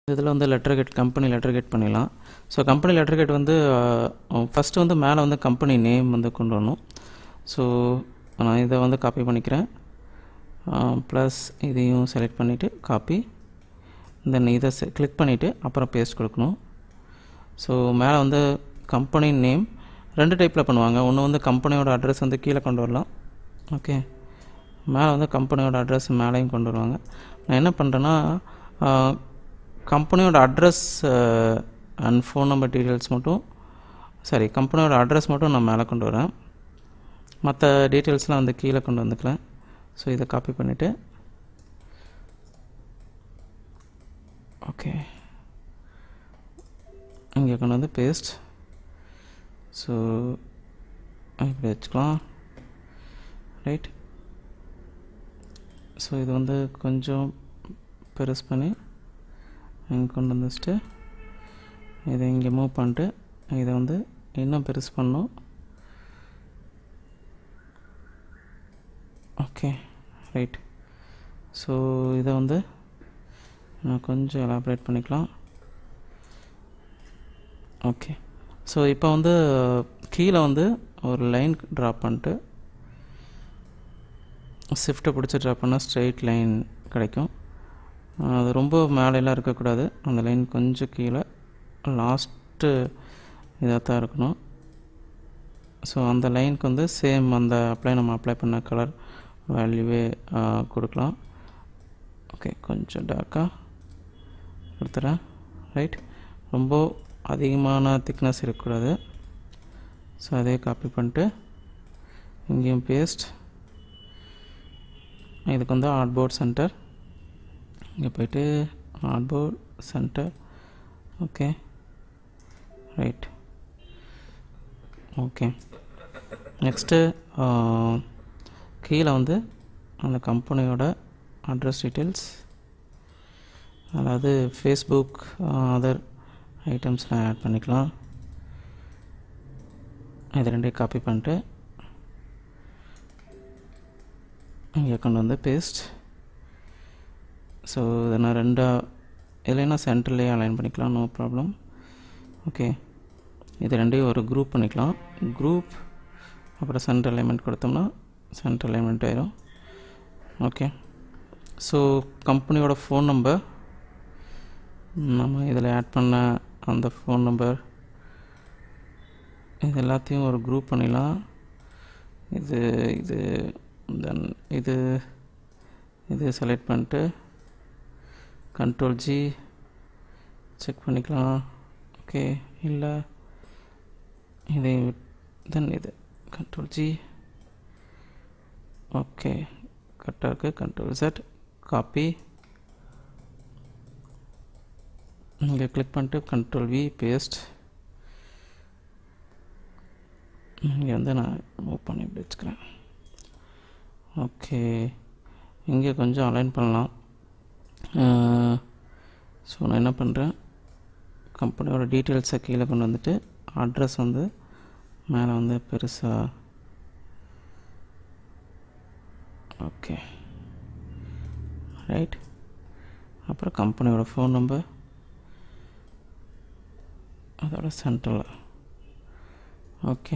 இதில் வந்து letterhead company letterhead பண்ணிடலாம் ஸோ கம்பெனி லெட்டர் கேட் வந்து ஃபஸ்ட்டு வந்து மேலே வந்து கம்பெனி நேம் வந்து கொண்டு வரணும் ஸோ நான் இதை வந்து காப்பி பண்ணிக்கிறேன் ப்ளஸ் இதையும் செலக்ட் பண்ணிவிட்டு காப்பி தென் இதை கிளிக் பண்ணிவிட்டு அப்புறம் பேஸ்ட் கொடுக்கணும் ஸோ மேலே வந்து கம்பெனி நேம் ரெண்டு டைப்பில் பண்ணுவாங்க ஒன்று வந்து கம்பெனியோட அட்ரஸ் வந்து கீழே கொண்டு வரலாம் ஓகே மேலே வந்து கம்பெனியோட அட்ரஸ் மேலேயும் கொண்டு வருவாங்க நான் என்ன பண்ணுறேன்னா கம்பெனியோட address and phone number details மட்டும் சாரி கம்பெனியோட அட்ரஸ் மட்டும் நான் மேலே கொண்டு வரேன் மற்ற டீட்டெயில்ஸ்லாம் வந்து கீழே கொண்டு வந்துக்கிறேன் ஸோ இதை காப்பி பண்ணிவிட்டு ஓகே இங்கே கொண்டு வந்து பேஸ்ட் ஸோ இப்படி வச்சுக்கலாம் ரைட் ஸோ இது வந்து கொஞ்சம் பெருசு பண்ணி இங்கே கொண்டு வந்து வச்சுட்டு இதை இங்கே மூவ் பண்ணிட்டு இதை வந்து இன்னும் பெருசு பண்ணணும் ஓகே ரைட் ஸோ இதை வந்து நான் கொஞ்சம் எலாபரேட் பண்ணிக்கலாம் ஓகே ஸோ இப்போ வந்து கீழே வந்து ஒரு லைன் ட்ராப் பண்ணிட்டு ஷிஃப்ட்டை பிடிச்சி ட்ராப் பண்ணால் ஸ்ட்ரெயிட் லைன் கிடைக்கும் அது ரொம்ப மேலையெல்லாம் இருக்கக்கூடாது அந்த லைன் கொஞ்சம் கீழே லாஸ்ட்டு இதாக தான் இருக்கணும் ஸோ அந்த லைனுக்கு வந்து சேம் அந்த அப்ளை நம்ம அப்ளை பண்ண கலர் வேல்யூவே கொடுக்கலாம் ஓகே கொஞ்சம் டார்க்காக கொடுத்துறேன் ரைட் ரொம்ப அதிகமான திக்னஸ் இருக்கக்கூடாது ஸோ அதே காப்பி பண்ணிட்டு இங்கேயும் பேஸ்ட் இதுக்கு வந்து ஆர்ட்போர்ட் சென்டர் இங்கே போயிட்டு artboard centre okay right okay next கீழே வந்து அந்த கம்பெனியோட அட்ரஸ் டீட்டெயில்ஸ் அதாவது ஃபேஸ்புக் அதர் ஐட்டம்ஸ்லாம் ஆட் பண்ணிக்கலாம் இது ரெண்டையும் காப்பி பண்ணிட்டு இங்கே கொண்டு வந்து பேஸ்ட் ஸோ இதை நான் ரெண்டாக இல்லைன்னா சென்டர்லேயே அலைன் பண்ணிக்கலாம் நோ ப்ராப்ளம் ஓகே இது ரெண்டையும் ஒரு குரூப் பண்ணிக்கலாம் குரூப் அப்புறம் சென்டர் அலைன்மெண்ட் கொடுத்தோம்னா சென்டர் அலைன்மெண்ட் ஆயிரும் ஓகே ஸோ கம்பெனியோட ஃபோன் நம்பர் நம்ம இதில் ஆட் பண்ண அந்த ஃபோன் நம்பர் இது எல்லாத்தையும் ஒரு குரூப் பண்ணிடலாம் இது இது தென் இது இது செலக்ட் பண்ணிட்டு கண்ட்ரோல் ஜி செக் பண்ணிக்கலாம் ஓகே இல்லை இது தென் இது கண்ட்ரோல் ஜி ஓகே கரெக்டாக இருக்குது கண்ட்ரோல் செட் காப்பி இங்கே கிளிக் பண்ணிட்டு கண்ட்ரோல் வி பேஸ்ட் இங்கே வந்து நான் மூவ் பண்ணி இப்படி வச்சுக்கிறேன் ஓகே இங்கே கொஞ்சம் அலைன் பண்ணலாம் ஸோ நான் என்ன பண்ணுறேன் கம்பெனியோட டீட்டெயில்ஸை கீழே கொண்டு வந்துட்டு அட்ரஸ் வந்து மேலே வந்து பெருசாக ஓகே ரைட் அப்புறம் கம்பெனியோட ஃபோன் நம்பர் அதோட சென்டரில் ஓகே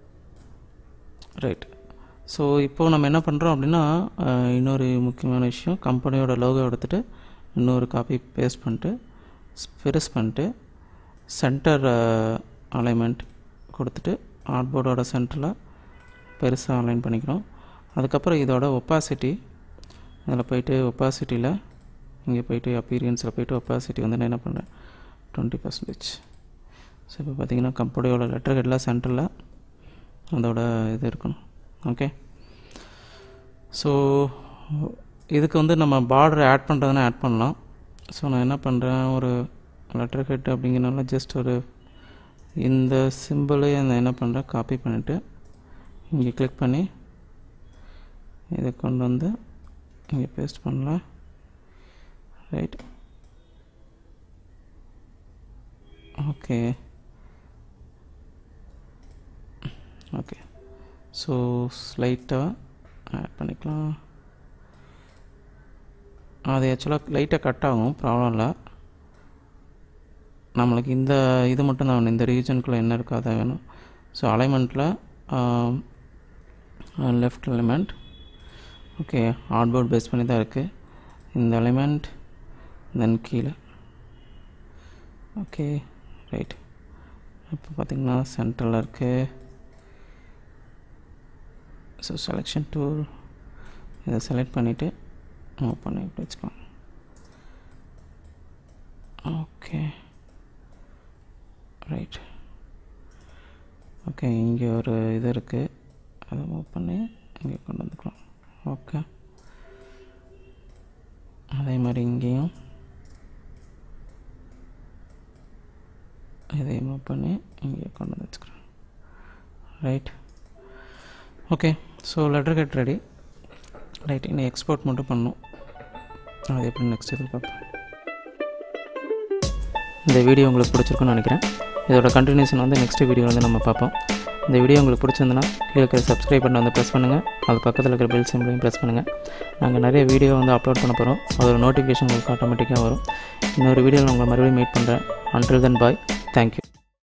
ரைட் ஸோ இப்போது நம்ம என்ன பண்ணுறோம் அப்படின்னா இன்னொரு முக்கியமான விஷயம் கம்பெனியோட லோகோ எடுத்துகிட்டு இன்னொரு காப்பி பேஸ்ட் பண்ணிட்டு பெருஸ் பண்ணிட்டு சென்டர் அலைன்மெண்ட் கொடுத்துட்டு ஆர்ட்போர்டோட சென்டரில் பெருசாக அலைன் பண்ணிக்கிறோம் அதுக்கப்புறம் இதோட ஒப்பாசிட்டி அதில் போயிட்டு ஒப்பாசிட்டியில் இங்கே போயிட்டு அப்பீரியன்ஸில் போயிட்டு ஒப்பாசிட்டி வந்து நான் என்ன பண்ணுறேன் டுவெண்ட்டி பர்சன்டேஜ் ஸோ இப்போ பார்த்தீங்கன்னா கம்பெனியோட லெட்டர் ஹெட்லாம் சென்டரில் அதோட இது இருக்கணும் ஓகே ஸோ இதுக்கு வந்து நம்ம பார்டர் ஆட் பண்ணுறதுனா ஆட் பண்ணலாம் ஸோ நான் என்ன பண்ணுறேன் ஒரு லெட்டர் ஹெட் அப்படிங்கிறனால ஜஸ்ட் ஒரு இந்த சிம்பிளே நான் என்ன பண்ணுறேன் காப்பி பண்ணிவிட்டு இங்கே கிளிக் பண்ணி இதை கொண்டு வந்து இங்கே பேஸ்ட் பண்ணலாம் ரைட் ஓகே ஓகே ஸோ ஸ்லைட்டாக ஆட் பண்ணிக்கலாம் அது ஆக்சுவலாக லைட்டாக கட் ஆகும் ப்ராப்ளம் இல்லை நம்மளுக்கு இந்த இது மட்டும் தான் வேணும் இந்த ரீஜனுக்குள்ளே என்ன இருக்கோ அதை வேணும் ஸோ அலைன்மெண்ட்டில் left element okay artboard base பண்ணி தான் இருக்குது இந்த எலிமெண்ட் தென் கீழே ஓகே ரைட் இப்போ பார்த்திங்கன்னா சென்டரில் இருக்குது ஸோ செலெக்ஷன் டூல் இதை செலக்ட் பண்ணிவிட்டு மூவ் பண்ணி இப்படி வச்சுக்கலாம் ஓகே ரைட் ஓகே இங்கே ஒரு இது இருக்குது அதை மூவ் பண்ணி இங்கே கொண்டு வந்துக்கலாம் ஓகே அதே மாதிரி இங்கேயும் இதை மூவ் பண்ணி இங்கே கொண்டு வந்து வச்சுக்கிறேன் right okay so letter cut ready right இன்னும் எக்ஸ்போர்ட் மட்டும் பண்ணும் அது எப்படி நெக்ஸ்ட் இதில் பார்ப்போம் இந்த வீடியோ உங்களுக்கு பிடிச்சிருக்குன்னு நினைக்கிறேன் இதோட கண்டினியூஷன் வந்து நெக்ஸ்ட் வீடியோ வந்து நம்ம பார்ப்போம் இந்த வீடியோ உங்களுக்கு பிடிச்சிருந்துன்னா கீழே இருக்கிற சப்ஸ்கிரைப் பண்ண வந்து ப்ரெஸ் பண்ணுங்கள் அது பக்கத்தில் இருக்கிற பெல் சிம்பிளையும் ப்ரெஸ் பண்ணுங்கள் நாங்கள் நிறைய வீடியோ வந்து அப்லோட் பண்ண போகிறோம் அதோட நோட்டிஃபிகேஷன் உங்களுக்கு ஆட்டோமேட்டிக்காக வரும் இன்னொரு வீடியோவில் உங்களை மறுபடியும் மீட் பண்ணுறேன் அன்டில் தென் பாய் தேங்க்யூ